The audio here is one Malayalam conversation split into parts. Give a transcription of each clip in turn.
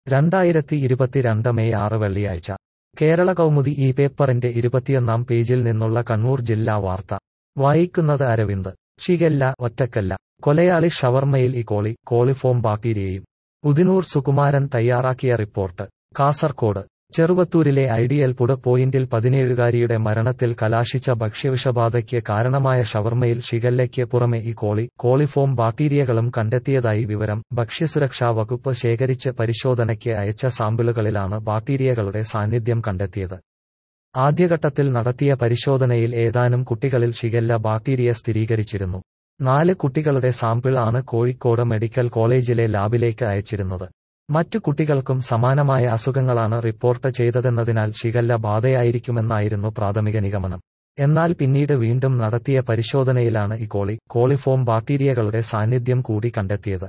രണ്ടായിരത്തി ഇരുപത്തിരണ്ട് മെയ് ആറ് വെള്ളിയാഴ്ച കേരള കൗമുദി ഈ പേപ്പറിന്റെ ഇരുപത്തിയൊന്നാം പേജിൽ നിന്നുള്ള കണ്ണൂർ ജില്ലാ വാർത്ത വായിക്കുന്നത് അരവിന്ദ് ഷിഗല്ല ഒറ്റക്കല്ല കൊലയാളി ഷവർമ്മയിൽ ഈ കോളി കോളിഫോം ബാക്ടീരിയയും ഉദിനൂർ സുകുമാരൻ തയ്യാറാക്കിയ റിപ്പോർട്ട് കാസർകോട് ചെറുവത്തൂരിലെ ഐഡിയൽ പുട പോയിന്റിൽ പതിനേഴുകാരിയുടെ മരണത്തിൽ കലാശിച്ച ഭക്ഷ്യവിഷബാധയ്ക്ക് കാരണമായ ഷവർമ്മയിൽ ഷിഗല്ലയ്ക്ക് പുറമെ ഈ കോളി കോളിഫോം ബാക്ടീരിയകളും കണ്ടെത്തിയതായി വിവരം ഭക്ഷ്യസുരക്ഷാ വകുപ്പ് ശേഖരിച്ച് പരിശോധനയ്ക്ക് അയച്ച സാമ്പിളുകളിലാണ് ബാക്ടീരിയകളുടെ സാന്നിധ്യം കണ്ടെത്തിയത് ആദ്യഘട്ടത്തിൽ നടത്തിയ പരിശോധനയിൽ ഏതാനും കുട്ടികളിൽ ഷിഗല്ല ബാക്ടീരിയ സ്ഥിരീകരിച്ചിരുന്നു നാല് കുട്ടികളുടെ സാമ്പിൾ ആണ് കോഴിക്കോട് മെഡിക്കൽ കോളേജിലെ ലാബിലേക്ക് അയച്ചിരുന്നത് മറ്റു കുട്ടികൾക്കും സമാനമായ അസുഖങ്ങളാണ് റിപ്പോർട്ട് ചെയ്തതെന്നതിനാൽ ഷിഗല്ല ബാധയായിരിക്കുമെന്നായിരുന്നു പ്രാഥമിക നിഗമനം എന്നാൽ പിന്നീട് വീണ്ടും നടത്തിയ പരിശോധനയിലാണ് ഇക്കോളി കോളിഫോം ബാക്ടീരിയകളുടെ സാന്നിധ്യം കൂടി കണ്ടെത്തിയത്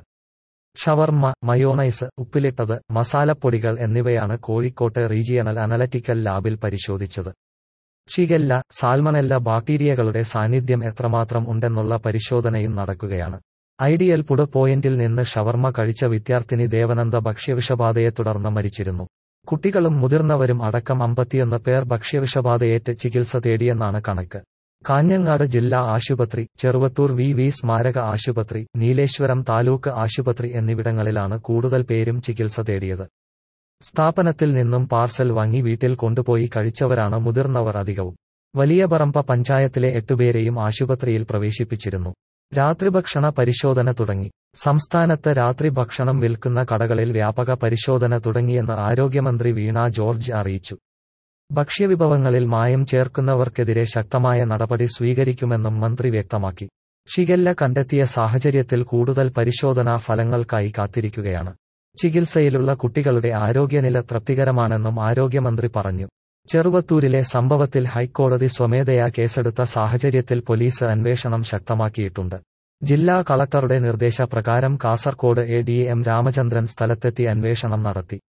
ഷവർമ്മ മയോണൈസ് ഉപ്പിലിട്ടത് മസാലപ്പൊടികൾ എന്നിവയാണ് കോഴിക്കോട്ടെ റീജിയണൽ അനലറ്റിക്കൽ ലാബിൽ പരിശോധിച്ചത് ഷിഗല്ല സാൽമണല്ല ബാക്ടീരിയകളുടെ സാന്നിധ്യം എത്രമാത്രം ഉണ്ടെന്നുള്ള പരിശോധനയും നടക്കുകയാണ് ഐഡിയൽ പുട പോയിന്റിൽ നിന്ന് ഷവർമ്മ കഴിച്ച വിദ്യാർത്ഥിനി ദേവനന്ദ ഭക്ഷ്യവിഷബാധയെ തുടർന്ന് മരിച്ചിരുന്നു കുട്ടികളും മുതിർന്നവരും അടക്കം അമ്പത്തിയൊന്ന് പേർ ഭക്ഷ്യവിഷബാധയേറ്റ് ചികിത്സ തേടിയെന്നാണ് കണക്ക് കാഞ്ഞങ്ങാട് ജില്ലാ ആശുപത്രി ചെറുവത്തൂർ വി വി സ്മാരക ആശുപത്രി നീലേശ്വരം താലൂക്ക് ആശുപത്രി എന്നിവിടങ്ങളിലാണ് കൂടുതൽ പേരും ചികിത്സ തേടിയത് സ്ഥാപനത്തിൽ നിന്നും പാർസൽ വാങ്ങി വീട്ടിൽ കൊണ്ടുപോയി കഴിച്ചവരാണ് മുതിർന്നവർ അധികവും വലിയപറമ്പ പഞ്ചായത്തിലെ എട്ടുപേരെയും ആശുപത്രിയിൽ പ്രവേശിപ്പിച്ചിരുന്നു രാത്രിഭക്ഷണ പരിശോധന തുടങ്ങി സംസ്ഥാനത്ത് രാത്രി ഭക്ഷണം വിൽക്കുന്ന കടകളിൽ വ്യാപക പരിശോധന തുടങ്ങിയെന്ന് ആരോഗ്യമന്ത്രി വീണ ജോർജ് അറിയിച്ചു ഭക്ഷ്യവിഭവങ്ങളിൽ മായം ചേർക്കുന്നവർക്കെതിരെ ശക്തമായ നടപടി സ്വീകരിക്കുമെന്നും മന്ത്രി വ്യക്തമാക്കി ഷിഗല്ല കണ്ടെത്തിയ സാഹചര്യത്തിൽ കൂടുതൽ പരിശോധനാ ഫലങ്ങൾക്കായി കാത്തിരിക്കുകയാണ് ചികിത്സയിലുള്ള കുട്ടികളുടെ ആരോഗ്യനില തൃപ്തികരമാണെന്നും ആരോഗ്യമന്ത്രി പറഞ്ഞു ചെറുവത്തൂരിലെ സംഭവത്തിൽ ഹൈക്കോടതി സ്വമേധയാ കേസെടുത്ത സാഹചര്യത്തിൽ പോലീസ് അന്വേഷണം ശക്തമാക്കിയിട്ടുണ്ട് ജില്ലാ കളക്ടറുടെ നിർദ്ദേശപ്രകാരം Kasaragod A D M Ramachandran സ്ഥലത്തെത്തി അന്വേഷണം നടത്തി